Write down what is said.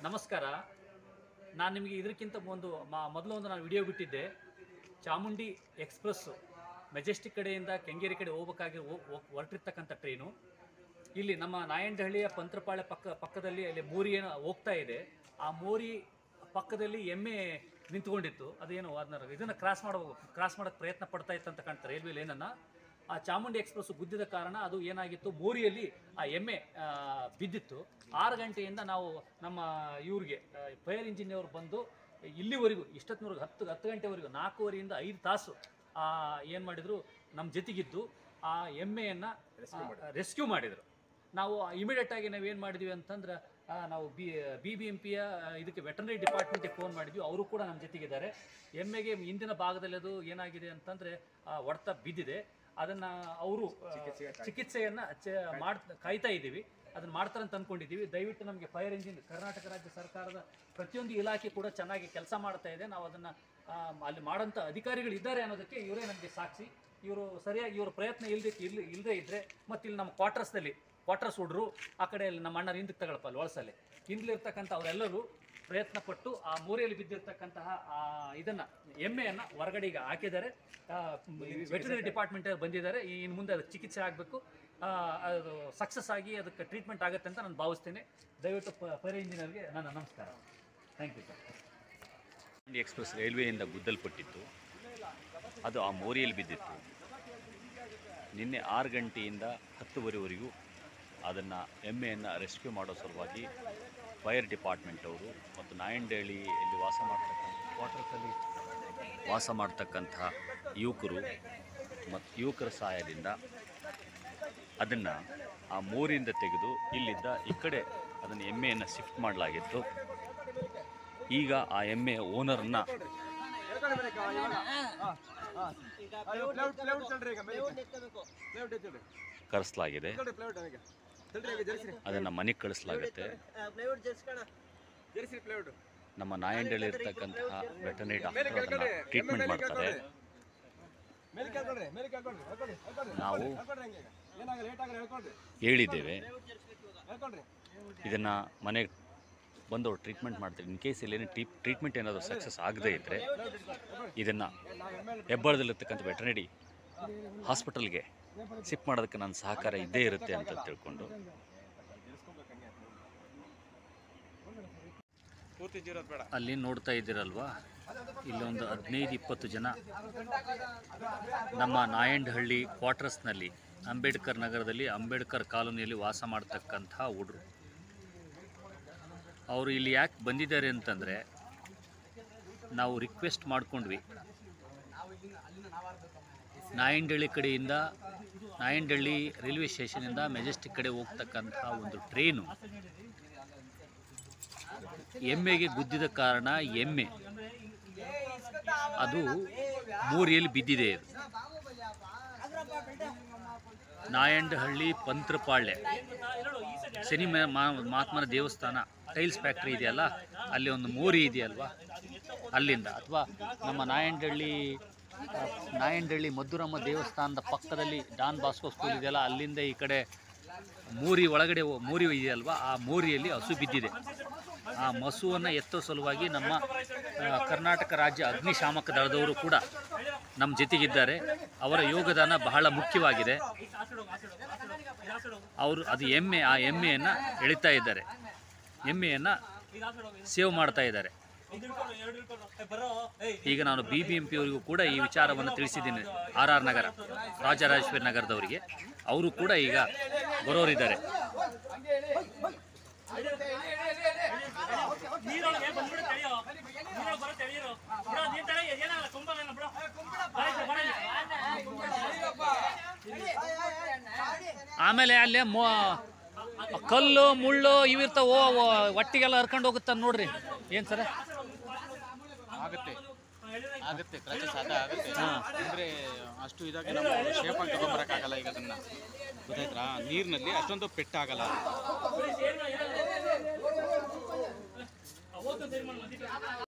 ನಮಸ್ಕಾರ ನಾನು ನಿಮಗೆ ಇದಕ್ಕಿಂತ ಒಂದು ಮ- ಮೊದಲು ಒಂದು ನಾನು ವಿಡಿಯೋ ಬಿಟ್ಟಿದ್ದೆ ಚಾಮುಂಡಿ ಎಕ್ಸ್ಪ್ರೆಸ್ಸು ಮೆಜೆಸ್ಟಿಕ್ ಕಡೆಯಿಂದ ಕೆಂಗೇರಿ ಕಡೆ ಹೋಗ್ಬೇಕಾಗಿ ಹೋ- ಹೋಗ್- ಹೊರಟಿರ್ತಕ್ಕಂಥ ಟ್ರೈನು ಇಲ್ಲಿ ನಮ್ಮ ನಾಯಂಡಹಳ್ಳಿಯ ಪಂತ್ರಪಾಳ್ಯ ಪಕ್ಕ ಪಕ್ಕದಲ್ಲಿ ಅಲ್ಲಿ ಮೋರಿ ಏನೋ ಹೋಗ್ತಾ ಇದೆ ಆ ಮೋರಿ ಪಕ್ಕದಲ್ಲಿ ಎಮ್ಮೆ ನಿಂತ್ಕೊಂಡಿತ್ತು ಅದೇನು ಅದನ್ನ ಇದನ್ನು ಕ್ರಾಸ್ ಮಾಡಬೇಕು ಕ್ರಾಸ್ ಮಾಡೋಕ್ಕೆ ಪ್ರಯತ್ನ ಪಡ್ತಾ ಇತ್ತು ಅಂತ ಕಾಣ್ತಾರೆ ರೈಲ್ವೆ ಲೈನನ್ನು ಆ ಚಾಮುಂಡಿ ಎಕ್ಸ್ಪ್ರೆಸ್ ಗುದ್ದಿದ ಕಾರಣ ಅದು ಏನಾಗಿತ್ತು ಮೋರಿಯಲ್ಲಿ ಆ ಎಮ್ಮೆ ಆ, ಬಿದ್ದಿತ್ತು ಆರು ಗಂಟೆಯಿಂದ ನಾವು ನಮ್ಮ ಇವ್ರಿಗೆ ಫೈರ್ ಇಂಜಿನಿಯರ್ ಬಂದು ಇಲ್ಲಿವರೆಗೂ ಇಷ್ಟೊತ್ತಿನವರೆಗೂ ಹತ್ತು ಹತ್ತು ಗಂಟೆವರೆಗೂ ನಾಲ್ಕೂವರೆಯಿಂದ ಐದು ತಾಸು ಏನು ಮಾಡಿದರು ನಮ್ಮ ಜೊತೆಗಿದ್ದು ಆ ಎಮ್ಮೆಯನ್ನು ರೆಸ್ಕ್ಯೂ ಮಾಡಿದರು ನಾವು ಇಮಿಡಿಯೇಟ್ ಆಗಿ ನಾವು ಏನು ಮಾಡಿದ್ವಿ ಅಂತಂದ್ರೆ ಆ, ನಾವು ಬಿ ಬಿ ಬಿ ಎಂ ಪಿಯ ಇದಕ್ಕೆ ವೆಟರ್ನರಿ ಡಿಪಾರ್ಟ್ಮೆಂಟ್ಗೆ ಫೋನ್ ಮಾಡಿದ್ವಿ ಅವರು ಕೂಡ ನಮ್ಮ ಜೊತೆಗಿದ್ದಾರೆ ಎಮ್ಮೆಗೆ ಹಿಂದಿನ ಭಾಗದಲ್ಲಿ ಅದು ಏನಾಗಿದೆ ಅಂತಂದರೆ ಹೊಡೆತ ಬಿದ್ದಿದೆ ಅದನ್ನು ಅವರು ಚಿಕಿತ್ಸೆಯನ್ನು ಚ ಮಾಡ್ ಕಾಯ್ತಾ ಇದ್ದೀವಿ ಅದನ್ನು ಮಾಡ್ತಾರೆ ಅಂತ ಅಂದ್ಕೊಂಡಿದ್ದೀವಿ ದಯವಿಟ್ಟು ನಮಗೆ ಫೈರ್ ಇಂಜಿನ್ ಕರ್ನಾಟಕ ರಾಜ್ಯ ಸರ್ಕಾರದ ಪ್ರತಿಯೊಂದು ಇಲಾಖೆ ಕೂಡ ಚೆನ್ನಾಗಿ ಕೆಲಸ ಮಾಡ್ತಾ ಇದೆ ನಾವು ಅದನ್ನು ಅಲ್ಲಿ ಮಾಡೋಂಥ ಅಧಿಕಾರಿಗಳು ಇದ್ದಾರೆ ಅನ್ನೋದಕ್ಕೆ ಇವರೇ ನಮಗೆ ಸಾಕ್ಷಿ ಇವರು ಸರಿಯಾಗಿ ಇವ್ರ ಪ್ರಯತ್ನ ಇಲ್ಲದೆ ಇಲ್ಲಿ ಇಲ್ಲದೆ ಇದ್ದರೆ ಮತ್ತು ಇಲ್ಲಿ ನಮ್ಮ ಕ್ವಾರ್ಟರ್ಸ್ದಲ್ಲಿ ಕ್ವಾರ್ಟರ್ಸ್ ಹುಡ್ರು ಆ ಕಡೆ ಅಲ್ಲಿ ನಮ್ಮ ಅಣ್ಣ ಹಿಂದಕ್ಕೆ ತಗೊಳಪ್ಪ ಅಲ್ಲಿ ಒಳಸಲ್ಲಿ ಹಿಂದ್ಲಿರ್ತಕ್ಕಂಥ ಅವರೆಲ್ಲರೂ ಪ್ರಯತ್ನ ಪಟ್ಟು ಆ ಮೂರೆಯಲ್ಲಿ ಬಿದ್ದಿರ್ತಕ್ಕಂತಹ ಆ ಇದನ್ನು ಎಮ್ಮೆಯನ್ನು ಹೊರಗಡೆ ಈಗ ಹಾಕಿದ್ದಾರೆ ವೆಟರ್ನರಿ ಡಿಪಾರ್ಟ್ಮೆಂಟ್ ಬಂದಿದ್ದಾರೆ ಈ- ಇನ್ನು ಮುಂದೆ ಅದಕ್ಕೆ ಚಿಕಿತ್ಸೆ ಆಗಬೇಕು ಅದು ಸಕ್ಸಸ್ ಆಗಿ ಅದಕ್ಕೆ ಟ್ರೀಟ್ಮೆಂಟ್ ಆಗುತ್ತೆ ಅಂತ ನಾನು ಭಾವಿಸ್ತೇನೆ ದಯವಿಟ್ಟು ಫೈರ್ ಇಂಜಿನಿಯರ್ಗೆ ನನ್ನ ನಮಸ್ಕಾರ thank you sir Chamundi express ರೈಲ್ವೆಯಿಂದ ಗುದ್ದಲ್ಪಟ್ಟಿತ್ತು ಅದು ಆ ಮೋರಿಯಲ್ಲಿ ಬಿದ್ದಿತ್ತು ನಿನ್ನೆ ಆರು ಗಂಟೆಯಿಂದ ಹತ್ತುವರೆವರೆಗೂ ಅದನ್ನು ಎಮ್ಮೆಯನ್ನು ರೆಸ್ಕ್ಯೂ ಮಾಡೋ ಸಲುವಾಗಿ ಫೈರ್ ಡಿಪಾರ್ಟ್ಮೆಂಟ್ ಅವರು ಮತ್ತು ನಾಯಂಡಹಳ್ಳಿಯಲ್ಲಿ ವಾಸ ಮಾಡ್ತಕ್ಕಂಥ ಕ್ವಾರ್ಟರ್ಸಲ್ಲಿ ವಾಸ ಮಾಡ್ತಕ್ಕಂಥ ಯುವಕರು ಮತ್ತು ಯುವಕರ ಸಹಾಯದಿಂದ ಅದನ್ನು ಆ ಮೋರಿಯಿಂದ ತೆಗೆದು ಇಲ್ಲಿದ್ದ ಈ ಕಡೆ ಅದನ್ನು ಎಮ್ಮೆಯನ್ನು ಶಿಫ್ಟ್ ಮಾಡಲಾಗಿತ್ತು ಈಗ ಆ ಎಮ್ಮೆ ಓನರ್ನ ಕರೆಸಲಾಗಿದೆ ಅದನ್ನು ಮನೆಗೆ ಕಳಿಸಲಾಗುತ್ತೆ ನಮ್ಮ ನಾಯಂಡಳ್ಳಿ ಇರ್ತಕ್ಕಂತಹ ವೆಟರ್ನರಿ ಡಾಕ್ಟರ್ ಅದನ್ನು ಟ್ರೀಟ್ಮೆಂಟ್ ಮಾಡ್ತಾರೆ ನಾವು ಹೇಳಿದ್ದೇವೆ ಇದನ್ನು ಮನೆಗೆ ಬಂದವರು ಟ್ರೀಟ್ಮೆಂಟ್ ಮಾಡ್ತಾರೆ ಇನ್ ಕೇಸ್ ಇಲ್ಲಿ ಟ್ರೀ ಟ್ರೀಟ್ಮೆಂಟ್ ಏನಾದರೂ ಸಕ್ಸಸ್ ಆಗದೇ ಇದ್ದರೆ ಇದನ್ನು ಹೆಬ್ಬಾಳದಲ್ಲಿರ್ತಕ್ಕಂಥ ವೆಟರ್ನರಿ ಹಾಸ್ಪಿಟಲ್ಗೆ ಶಿಫ್ಟ್ ಮಾಡೋದಕ್ಕೆ ನನ್ನ ಸಹಕಾರ ಇದ್ದೇ ಇರುತ್ತೆ ಅಂತ ತಿಳ್ಕೊಂಡು ಪೂರ್ತಿ ಜೀರೋದು ಬೇಡ ಅಲ್ಲಿ ನೋಡ್ತಾ ಇದ್ದೀರಲ್ವಾ ಇಲ್ಲೊಂದು ಹದಿನೈದು ಇಪ್ಪತ್ತು ಜನ ನಮ್ಮ ನಾಯಂಡಹಳ್ಳಿ ಕ್ವಾರ್ಟರ್ಸ್ನಲ್ಲಿ ಅಂಬೇಡ್ಕರ್ ನಗರದಲ್ಲಿ ಅಂಬೇಡ್ಕರ್ ಕಾಲೋನಿಯಲ್ಲಿ ವಾಸ ಮಾಡ್ತಕ್ಕಂಥ ಹುಡ್ರು ಅವರು ಇಲ್ಲಿ ಯಾಕೆ ಬಂದಿದ್ದಾರೆ ಅಂತಂದರೆ ನಾವು ರಿಕ್ವೆಸ್ಟ್ ಮಾಡ್ಕೊಂಡ್ವಿ ನಾಯಂಡಹಳ್ಳಿ ಕಡೆಯಿಂದ ನಾಯಂಡಹಳ್ಳಿ ರೈಲ್ವೆ ಸ್ಟೇಷನಿಂದ ಮೆಜೆಸ್ಟಿಕ್ ಕಡೆ ಹೋಗ್ತಕ್ಕಂಥ ಒಂದು ಟ್ರೈನು ಎಮ್ಮೆಗೆ ಗುದ್ದಿದ ಕಾರಣ ಎಮ್ಮೆ ಅದು ಮೂರಿಯಲ್ಲಿ ಬಿದ್ದಿದೆ ಇದು ನಾಯಂಡಹಳ್ಳಿ ಪಂತ್ರಪಾಳ್ಯ ಶನಿ ಮ- ಮಾ- ಮಹಾತ್ಮನ ದೇವಸ್ಥಾನ ಟೈಲ್ಸ್ ಫ್ಯಾಕ್ಟ್ರಿ ಇದೆಯಲ್ಲ ಅಲ್ಲಿ ಒಂದು ಮೋರಿ ಇದೆಯಲ್ವಾ ಅಲ್ಲಿಂದ ಅಥವಾ ನಮ್ಮ ನಾಯಂಡಹಳ್ಳಿ ಆ, ನಾಯಂಡಹಳ್ಳಿ ಮಧುರಮ್ಮ ದೇವಸ್ಥಾನದ ಪಕ್ಕದಲ್ಲಿ ಡಾನ್ ಬಾಸ್ಕೋ ಸ್ಕೂಲ್ ಇದೆಯಲ್ಲ ಅಲ್ಲಿಂದ ಈ ಕಡೆ ಮೂರಿ ಒಳಗಡೆ ಹೋ- ಮೂರಿ ಇದೆಯಲ್ವಾ ಆ ಮೂರಿಯಲ್ಲಿ ಹಸು ಬಿದ್ದಿದೆ ಆ ಮಸುವನ್ನು ಎತ್ತೋ ಸಲುವಾಗಿ ನಮ್ಮ ಆ, ಕರ್ನಾಟಕ ರಾಜ್ಯ ಅಗ್ನಿಶಾಮಕ ದಳದವರು ಕೂಡ ನಮ್ಮ ಜೊತೆಗಿದ್ದಾರೆ ಅವರ ಯೋಗದಾನ ಬಹಳ ಮುಖ್ಯವಾಗಿದೆ ಅವರು ಅದು ಎಮ್ಮೆ ಆ ಎಮ್ಮೆಯನ್ನು ಎಳಿತಾ ಇದ್ದಾರೆ ಎಮ್ಮೆಯನ್ನು ಸೇವ್ ಮಾಡ್ತಾ ಇದ್ದಾರೆ ಈಗ ನಾನು ಬಿ ಬಿ ಎಂ ಪಿ ಅವರಿಗೂ ಕೂಡ ಈ ವಿಚಾರವನ್ನು ತಿಳಿಸಿದ್ದೀನಿ ಆರ್ ಆರ್ ನಗರ ರಾಜರಾಜೇಶ್ವರಿ ನಗರದವರಿಗೆ ಅವರು ಕೂಡ ಈಗ ಬರೋರಿದ್ದಾರೆ ನೀರೊಳಗೆ ಬಂದ್ಬಿಡು ತಡೆಯೋ ನೀರೊಳಗೆ ಬರೋ ತಡೆಯಿರು ಬಿಡೋ ನೀರ್ ತಡೆ ಏನಾಗಲ್ಲ ಕುಂಬಲ್ಲ ಬಿಡೋ ಆಮೇಲೆ ಅಲ್ಲೇ ಮೊ ಕಲ್ಲು ಮುಳ್ಳು ಇವಿರ್ತಾವ ಒಟ್ಟಿಗೆಲ್ಲ ಹರ್ಕೊಂಡು ಹೋಗುತ್ತ ನೋಡ್ರಿ ಏನು ಸರ ಆಗುತ್ತೆ ಆಗುತ್ತೆ ಕ್ರಚಸ್ ಅದ ಆಗುತ್ತೆ ಅಂದ್ರೆ ಅಷ್ಟು ಇದಾಗಿ ನಾವು ಶೇಪ್ ಆಗಿ ತಗೊಂಬರಕ್ಕಾಗಲ್ಲ ಈಗ ಅದನ್ನ ಗೊತ್ತಾಯ್ತಾ ನೀರಿನಲ್ಲಿ ಅಷ್ಟೊಂದು ಪೆಟ್ಟಾಗಲ್ಲ ಅವತ್ತು